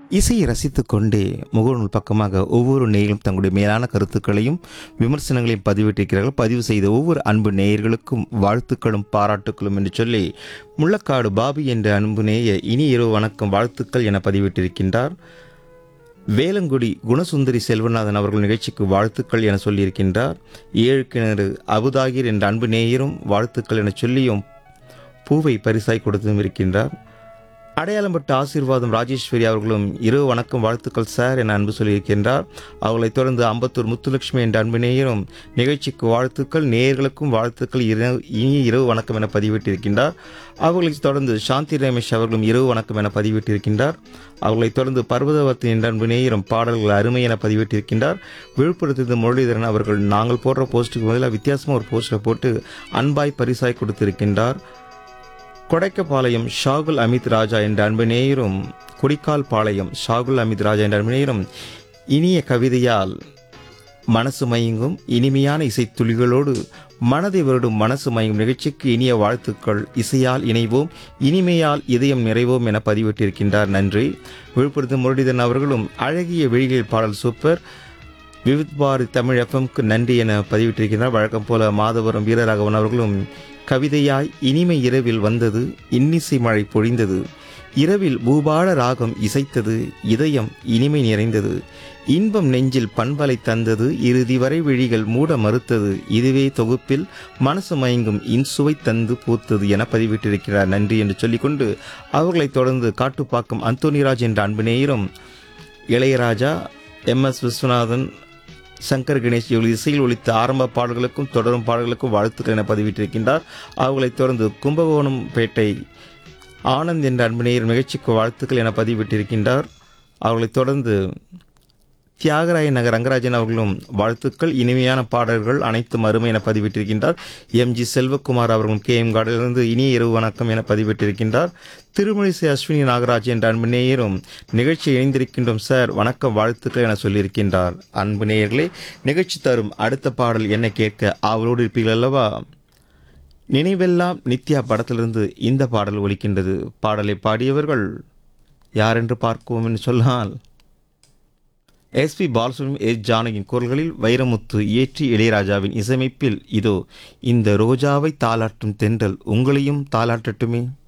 இசையை ரசித்துக் கொண்டே முகநூல் பக்கமாக ஒவ்வொரு நேயர்களும் தங்களுடைய மேலான கருத்துக்களையும் விமர்சனங்களையும் பதிவிட்டிருக்கிறார்கள் பதிவு செய்த ஒவ்வொரு அன்பு நேயர்களுக்கும் வாழ்த்துக்களும் பாராட்டுக்களும் என்று சொல்லி முள்ளக்காடு பாபி என்ற அன்பு நேய இனி இரவு வணக்கம் வாழ்த்துக்கள் என பதிவிட்டிருக்கின்றார் வேலங்குடி குணசுந்தரி செல்வநாதன் அவர்கள் நிகழ்ச்சிக்கு வாழ்த்துக்கள் என சொல்லியிருக்கின்றார் ஏழு கிணறு அபுதாகிர் என்ற அன்பு நேயரும் வாழ்த்துக்கள் என சொல்லியும் பூவை பரிசாய் கொடுத்தும் இருக்கின்றார் அடையாளம்பட்ட ஆசீர்வாதம் ராஜேஸ்வரி அவர்களும் இரவு வணக்கம் வாழ்த்துக்கள் சார் என அன்பு சொல்லியிருக்கின்றார் அவர்களைத் தொடர்ந்து அம்பத்தூர் முத்துலட்சுமி என்ற அன்பு நேயரும் நிகழ்ச்சிக்கு வாழ்த்துக்கள் நேயர்களுக்கும் வாழ்த்துக்கள் இரவு இனிய இரவு வணக்கம் என பதிவிட்டிருக்கின்றார் அவர்களைத் தொடர்ந்து சாந்தி ரமேஷ் அவர்களும் இரவு வணக்கம் என பதிவிட்டிருக்கின்றார் அவர்களைத் தொடர்ந்து பர்வதவர்த்தி என்ற அன்பு நேயரும் பாடல்கள் அருமை என பதிவிட்டிருக்கின்றார் விழுப்புரத்திலிருந்து முரளிதரன் அவர்கள் நாங்கள் போடுற போஸ்ட்டுக்கு பதிலாக வித்தியாசமாக ஒரு போஸ்டரை போட்டு அன்பாய் பரிசாய் கொடுத்திருக்கின்றார் கொடைக்கப்பாளையம் ஷாகுல் அமித் ராஜா என்ற அன்பு நேயரும் குடிக்கால் பாளையம் ஷாகுல் அமித் ராஜா என்ற அன்பு நேயரும் இனிய கவிதையால் மனசு மயங்கும் இனிமையான இசைத்துளிகளோடு மனதை வருடும் மனசு மயங்கும் நிகழ்ச்சிக்கு இனிய வாழ்த்துக்கள் இசையால் இணைவோம் இனிமையால் இதயம் நிறைவோம் என பதிவிட்டிருக்கின்றார் நன்றி விழுப்புரத்து முரளிதரன் அவர்களும் அழகிய விழிகளில் பாடல் சூப்பர் விவித் பாரதி தமிழ் எஃப்எம்க்கு நன்றி என பதிவிட்டிருக்கிறார் வழக்கம் போல மாதவரம் வீரராகவன் அவர்களும் கவிதையாய் இனிமை இரவில் வந்தது இன்னிசை மழை பொழிந்தது இரவில் பூபால ராகம் இசைத்தது இதயம் இனிமை நிறைந்தது இன்பம் நெஞ்சில் பண்பலை தந்தது இறுதி வரை விழிகள் மூட மறுத்தது இதுவே தொகுப்பில் மனசு மயங்கும் இன்சுவை தந்து பூத்தது என பதிவிட்டிருக்கிறார் நன்றி என்று சொல்லிக்கொண்டு அவர்களைத் தொடர்ந்து காட்டுப்பாக்கம் அந்தோனிராஜ் என்ற அன்பு நேயரும் இளையராஜா எம் எஸ் விஸ்வநாதன் சங்கர் கணேஷ் இவர்கள் இசையில் ஒலித்த ஆரம்ப பாடல்களுக்கும் தொடரும் பாடல்களுக்கும் வாழ்த்துக்கள் என பதிவிட்டிருக்கின்றார் அவர்களைத் தொடர்ந்து கும்பகோணம் பேட்டை ஆனந்த் என்ற அன்புநேயர் நிகழ்ச்சிக்கு வாழ்த்துக்கள் என பதிவிட்டிருக்கின்றார் அவர்களைத் தொடர்ந்து தியாகராய நகர் ரங்கராஜன் அவர்களும் வாழ்த்துக்கள் இனிமையான பாடல்கள் அனைத்தும் அருமை என பதிவிட்டிருக்கின்றார் எம் ஜி செல்வகுமார் அவர்களும் கே எம் கார்டிலிருந்து இனிய இரவு வணக்கம் என பதிவிட்டிருக்கின்றார் திருமணிசை அஸ்வினி நாகராஜ் என்ற அன்பு நேயரும் நிகழ்ச்சி இணைந்திருக்கின்றோம் சார் வணக்கம் வாழ்த்துக்கள் என சொல்லியிருக்கின்றார் அன்பு நேயர்களே நிகழ்ச்சி தரும் அடுத்த பாடல் என்ன கேட்க ஆவலோடு இருப்பீர்கள் அல்லவா நினைவெல்லாம் நித்யா படத்திலிருந்து இந்த பாடல் ஒலிக்கின்றது பாடலை பாடியவர்கள் யார் என்று பார்ப்போம் என்று சொன்னால் எஸ்பி பாலசுப்ரமணியம் எஸ் ஜானகியின் குரல்களில் வைரமுத்து இயற்றி இளையராஜாவின் இசையமைப்பில் இதோ இந்த ரோஜாவை தாளாட்டும் தென்றல் உங்களையும் தாளாட்டட்டுமே